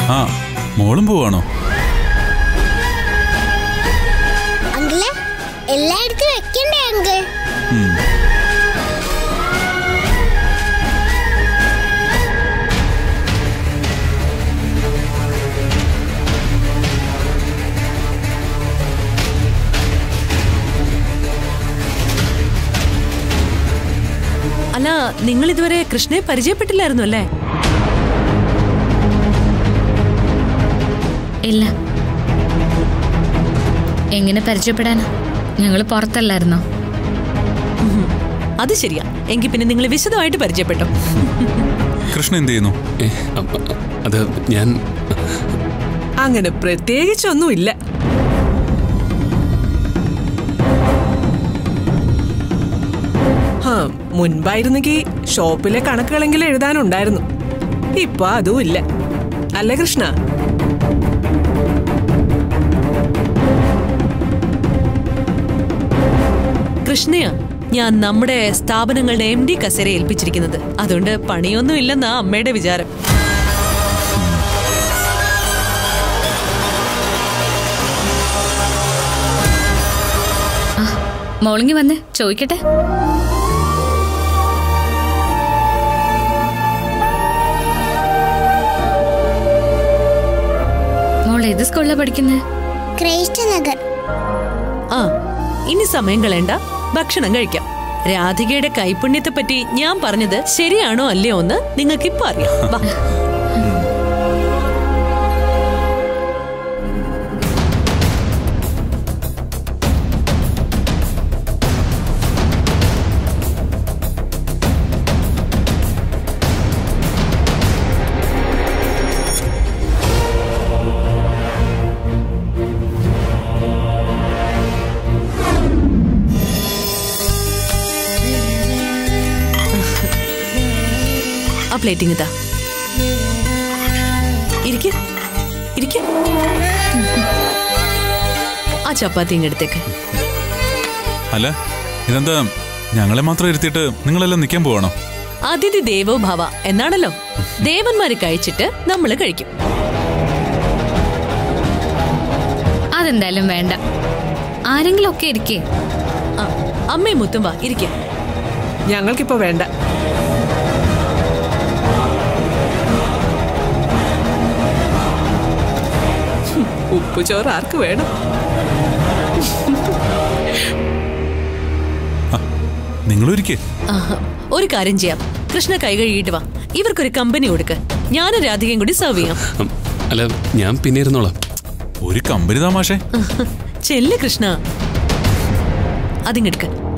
ആ മോളും പോവാണോ അങ്കിള് എല്ലായിടത്തും വെക്കണ്ടേ അങ്കിൾ ഉം. അല്ല നിങ്ങൾ ഇതുവരെ കൃഷ്ണയെ പരിചയപ്പെട്ടില്ലായിരുന്നു അല്ലേ ഇല്ല എങ്ങനെ പരിചയപ്പെടാനാ ഞങ്ങൾ പുറത്തല്ലായിരുന്നോ അത് ശരിയാ എങ്കിൽ പിന്നെ നിങ്ങൾ വിശദമായിട്ട് പരിചയപ്പെട്ടോ കൃഷ്ണ എന്ത് ചെയ്യുന്നു ഏ, അ- അ- അത് ഞാൻ അങ്ങനെ പ്രത്യേകിച്ചൊന്നുമില്ല ഹാ മുൻപായിരുന്നെങ്കിൽ ഷോപ്പിലെ കണക്കുകളെങ്കിലും എഴുതാനുണ്ടായിരുന്നു ഇപ്പൊ അതും ഇല്ല അല്ലേ കൃഷ്ണ കൃഷ്ണയാ ഞാൻ നമ്മുടെ സ്ഥാപനങ്ങളുടെ എം ഡി കസേര ഏൽപ്പിച്ചിരിക്കുന്നത് അതുകൊണ്ട് പണിയൊന്നും ഇല്ലെന്നാ അമ്മയുടെ വിചാരം മോളിങ്ങി വന്ന് ചോദിക്കട്ടെ മോൾ ഏത് സ്കൂളിലാണ് പഠിക്കുന്നത് ക്രൈസ്റ്റ് നഗർ ആ ഇനി സമയം കളയണ്ട ഭക്ഷണം കഴിക്കാം രാധികയുടെ കൈപുണ്യത്തെ പറ്റി ഞാൻ പറഞ്ഞത് ശരിയാണോ അല്ലയോ എന്ന് നിങ്ങൾക്ക് ഇപ്പൊ അറിയാം വാ. ആ പ്ലേറ്റിംഗ് ഇതാ ഇരിക്ക ഇരിക്ക ആ ചപ്പാത്തി ഇങ്ങെടുത്തേക്ക് അല്ല ഇതെന്താ ഞങ്ങളെ മാത്രം ഇരുത്തിയിട്ട് നിങ്ങളെല്ലാം നിൽക്കാൻ പോവാണോ അതിഥി ദേവോ ഭവ എന്നാണല്ലോ ദേവന്മാര് കഴിച്ചിട്ട് നമ്മൾ കഴിക്കും അതെന്തായാലും വേണ്ട ആരെങ്കിലും ഒക്കെ ഇരിക്കേ ആ അമ്മയും മുത്തും വാ ഇരിക്ക ഞങ്ങൾക്കിപ്പോ വേണ്ട ഹും, ഉപ്പുചോറ് ആർക്ക് വേണം നിങ്ങളും ഇരിക്കേ ആഹാ. ഒരു കാര്യം ചെയ്യാം കൃഷ്ണ കൈ കഴുകിയിട്ട് വാ ഇവർക്കൊരു കമ്പനി കൊടുക്ക് ഞാനും രാധികയും കൂടി സെർവ് ചെയ്യാം ഉം, അല്ല ഞാൻ പിന്നെ ഇരുന്നോളാം ഒരു കമ്പനി തമാശേ ചെല്ല് കൃഷ്ണ അതിങ്ങെടുക്ക